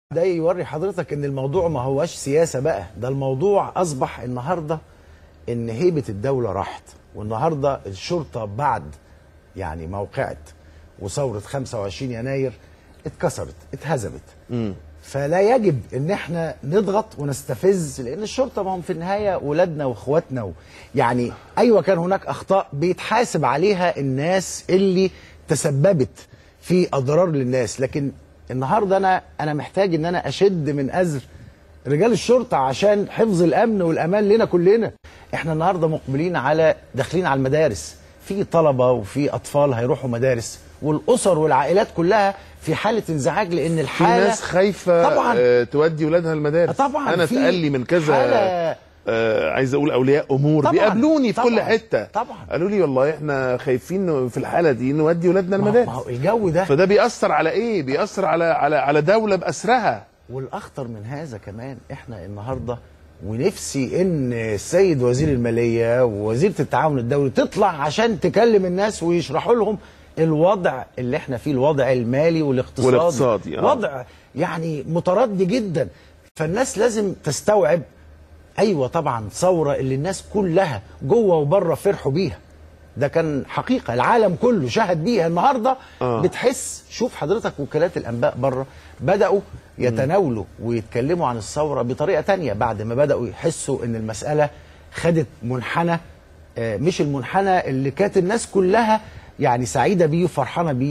ده يوري حضرتك ان الموضوع ما هوش سياسه بقى ده الموضوع اصبح النهارده ان هيبه الدوله راحت والنهارده الشرطه بعد يعني موقعت وثوره 25 يناير اتكسرت اتهزمت فلا يجب ان احنا نضغط ونستفز لان الشرطه ما هم في النهايه ولادنا واخواتنا و... يعني ايوه كان هناك اخطاء بيتحاسب عليها الناس اللي تسببت في اضرار للناس لكن النهارده انا انا محتاج ان انا اشد من ازر رجال الشرطه عشان حفظ الامن والامان لنا كلنا احنا النهارده مقبلين على داخلين على المدارس في طلبه وفي اطفال هيروحوا مدارس والاسر والعائلات كلها في حاله انزعاج لان في الحاله ناس خايفه طبعا آه، تودي ولادها المدارس آه، طبعا انا في اتقال لي من كذا حالة- آه عايز اقول اولياء امور طبعاً، بيقابلوني في كل طبعاً، حته طبعاً. قالوا لي والله احنا خايفين في الحاله دي نودي ولادنا ما هو- المدارس ما هو الجو ده فده بيأثر على ايه بيأثر على على على دوله بأسرها والاخطر من هذا كمان احنا النهارده ونفسي ان السيد وزير الماليه ووزيره التعاون الدولي تطلع عشان تكلم الناس ويشرحوا لهم الوضع اللي احنا فيه الوضع المالي والاقتصادي والاقتصادي، آه. وضع يعني متردي جدا فالناس لازم تستوعب ايوه طبعا ثوره اللي الناس كلها جوه وبره فرحوا بيها ده كان حقيقه العالم كله شهد بيها النهارده آه. بتحس شوف حضرتك وكالات الانباء بره بداوا يتناولوا ويتكلموا عن الثوره بطريقه تانية بعد ما بداوا يحسوا ان المساله خدت منحنى آه، مش المنحنى اللي كانت الناس كلها يعني سعيده بيه وفرحانه بيه